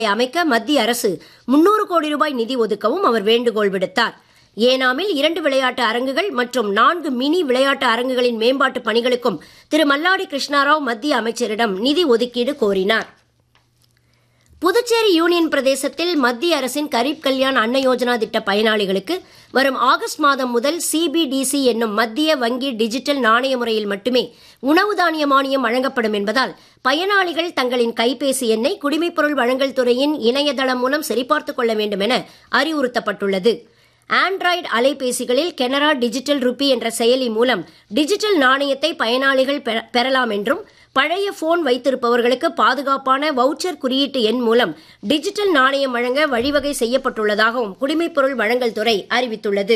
அமைக்க மத்திய அரசு முன்னூறு கோடி ரூபாய் நிதி ஒதுக்கவும் அவர் வேண்டுகோள் விடுத்தார் ஏனாமில் இரண்டு விளையாட்டு அரங்குகள் மற்றும் நான்கு மினி விளையாட்டு அரங்குகளின் மேம்பாட்டு பணிகளுக்கும் திரு மல்லாடி கிருஷ்ணாராவ் மத்திய அமைச்சரிடம் நிதி ஒதுக்கீடு கோரினார் புதுச்சேரி யூனியன் பிரதேசத்தில் மத்திய அரசின் கரீப் கல்யாண் அன்ன யோஜனா திட்ட பயனாளிகளுக்கு வரும் ஆகஸ்ட் மாதம் முதல் சிபிடிசி என்னும் மத்திய வங்கி டிஜிட்டல் நாணய முறையில் மட்டுமே உணவு தானிய மானியம் வழங்கப்படும் என்பதால் பயனாளிகள் தங்களின் கைபேசி எண்ணை குடிமைப்பொருள் வழங்கல் துறையின் இணையதளம் மூலம் சரிபார்த்துக் கொள்ள வேண்டும் என அறிவுறுத்தப்பட்டுள்ளது ஆண்ட்ராய்டு அலைபேசிகளில் கெனரா டிஜிட்டல் ருபி என்ற செயலி மூலம் டிஜிட்டல் நாணயத்தை பயனாளிகள் பெற- பெறலாம் என்றும் பழைய போன் வைத்திருப்பவர்களுக்கு பாதுகாப்பான வவுச்சர் குறியீட்டு எண் மூலம் டிஜிட்டல் நாணயம் வழங்க வழிவகை செய்யப்பட்டுள்ளதாகவும் குடிமைப்பொருள் வழங்கல் துறை அறிவித்துள்ளது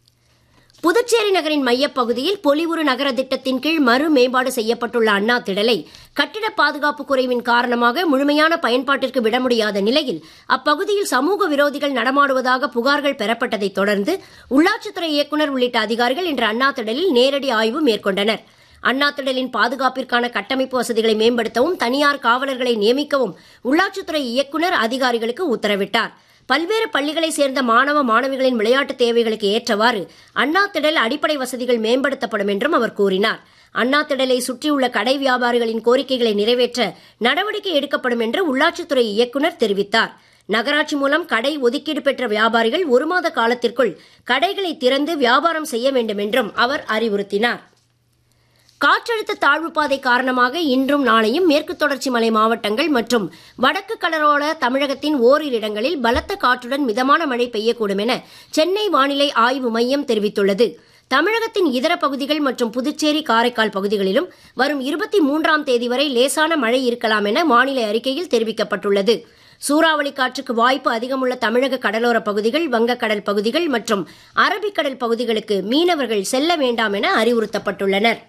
புதுச்சேரி நகரின் மையப்பகுதியில் பொலிவுறு நகர திட்டத்தின் கீழ் மறு மேம்பாடு செய்யப்பட்டுள்ள அண்ணா திடலை கட்டிட பாதுகாப்பு குறைவின் காரணமாக முழுமையான பயன்பாட்டிற்கு விட முடியாத நிலையில் அப்பகுதியில் சமூக விரோதிகள் நடமாடுவதாக புகார்கள் பெறப்பட்டதைத் தொடர்ந்து உள்ளாட்சித்துறை இயக்குநர் உள்ளிட்ட அதிகாரிகள் இன்று அண்ணா திடலில் நேரடி ஆய்வு மேற்கொண்டனர் அண்ணா திடலின் பாதுகாப்பிற்கான கட்டமைப்பு வசதிகளை மேம்படுத்தவும் தனியார் காவலர்களை நியமிக்கவும் உள்ளாட்சித்துறை இயக்குநர் அதிகாரிகளுக்கு உத்தரவிட்டார் பல்வேறு பள்ளிகளை சேர்ந்த மாணவ மாணவிகளின் விளையாட்டு தேவைகளுக்கு ஏற்றவாறு அண்ணா திடல் அடிப்படை வசதிகள் மேம்படுத்தப்படும் என்றும் அவர் கூறினார் அண்ணா திடலை சுற்றியுள்ள கடை வியாபாரிகளின் கோரிக்கைகளை நிறைவேற்ற நடவடிக்கை எடுக்கப்படும் என்று உள்ளாட்சித்துறை இயக்குநர் தெரிவித்தார் நகராட்சி மூலம் கடை ஒதுக்கீடு பெற்ற வியாபாரிகள் ஒரு மாத காலத்திற்குள் கடைகளை திறந்து வியாபாரம் செய்ய வேண்டும் என்றும் அவர் அறிவுறுத்தினார் காற்றழுத்த தாழ்வு பாதை காரணமாக இன்றும் நாளையும் மேற்கு தொடர்ச்சி மலை மாவட்டங்கள் மற்றும் வடக்கு கடலோர தமிழகத்தின் ஓரிரு இடங்களில் பலத்த காற்றுடன் மிதமான மழை பெய்யக்கூடும் என சென்னை வானிலை ஆய்வு மையம் தெரிவித்துள்ளது தமிழகத்தின் இதர பகுதிகள் மற்றும் புதுச்சேரி காரைக்கால் பகுதிகளிலும் வரும் இருபத்தி மூன்றாம் தேதி வரை லேசான மழை இருக்கலாம் என வானிலை அறிக்கையில் தெரிவிக்கப்பட்டுள்ளது சூறாவளி காற்றுக்கு வாய்ப்பு அதிகமுள்ள தமிழக கடலோர பகுதிகள் வங்கக்கடல் பகுதிகள் மற்றும் அரபிக்கடல் பகுதிகளுக்கு மீனவர்கள் செல்ல வேண்டாம் என அறிவுறுத்தப்பட்டுள்ளனர்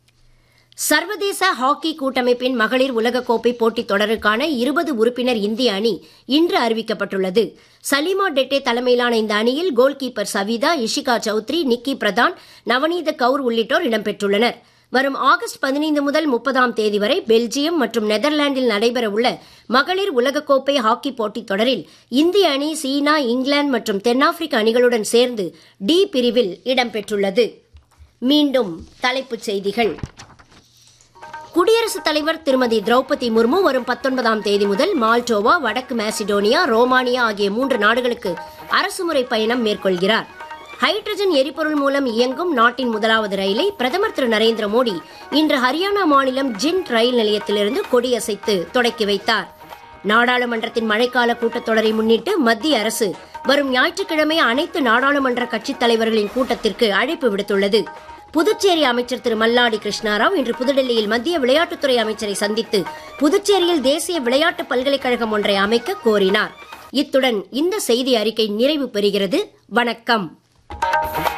சர்வதேச ஹாக்கி கூட்டமைப்பின் மகளிர் உலகக்கோப்பை போட்டித் தொடருக்கான இருபது உறுப்பினர் இந்திய அணி இன்று அறிவிக்கப்பட்டுள்ளது சலீமா டெட்டே தலைமையிலான இந்த அணியில் கோல் கீப்பர் சவிதா இஷிகா சௌத்ரி நிக்கி பிரதான் நவநீத கவுர் உள்ளிட்டோர் இடம்பெற்றுள்ளனர் வரும் ஆகஸ்ட் பதினைந்து முதல் முப்பதாம் தேதி வரை பெல்ஜியம் மற்றும் நெதர்லாந்தில் நடைபெறவுள்ள மகளிர் உலகக்கோப்பை ஹாக்கி போட்டித் தொடரில் இந்திய அணி சீனா இங்கிலாந்து மற்றும் தென்னாப்பிரிக்க அணிகளுடன் சேர்ந்து டி பிரிவில் இடம்பெற்றுள்ளது மீண்டும் தலைப்புச் செய்திகள் குடியரசுத் தலைவர் திருமதி திரௌபதி முர்மு வரும் பத்தொன்பதாம் தேதி முதல் மால்டோவா வடக்கு மாசிடோனியா ரோமானியா ஆகிய மூன்று நாடுகளுக்கு அரசுமுறை பயணம் மேற்கொள்கிறார் ஹைட்ரஜன் எரிபொருள் மூலம் இயங்கும் நாட்டின் முதலாவது ரயிலை பிரதமர் திரு நரேந்திர மோடி இன்று ஹரியானா மாநிலம் ஜிண்ட் ரயில் நிலையத்திலிருந்து கொடியசைத்து தொடக்கி வைத்தார் நாடாளுமன்றத்தின் மழைக்கால கூட்டத்தொடரை முன்னிட்டு மத்திய அரசு வரும் ஞாயிற்றுக்கிழமை அனைத்து நாடாளுமன்ற கட்சித் தலைவர்களின் கூட்டத்திற்கு அழைப்பு விடுத்துள்ளது புதுச்சேரி அமைச்சர் திரு மல்லாடி கிருஷ்ணாராவ் இன்று புதுடெல்லியில் மத்திய விளையாட்டுத்துறை அமைச்சரை சந்தித்து புதுச்சேரியில் தேசிய விளையாட்டு பல்கலைக்கழகம் ஒன்றை அமைக்க கோரினார் இத்துடன் இந்த செய்தி அறிக்கை நிறைவு பெறுகிறது வணக்கம்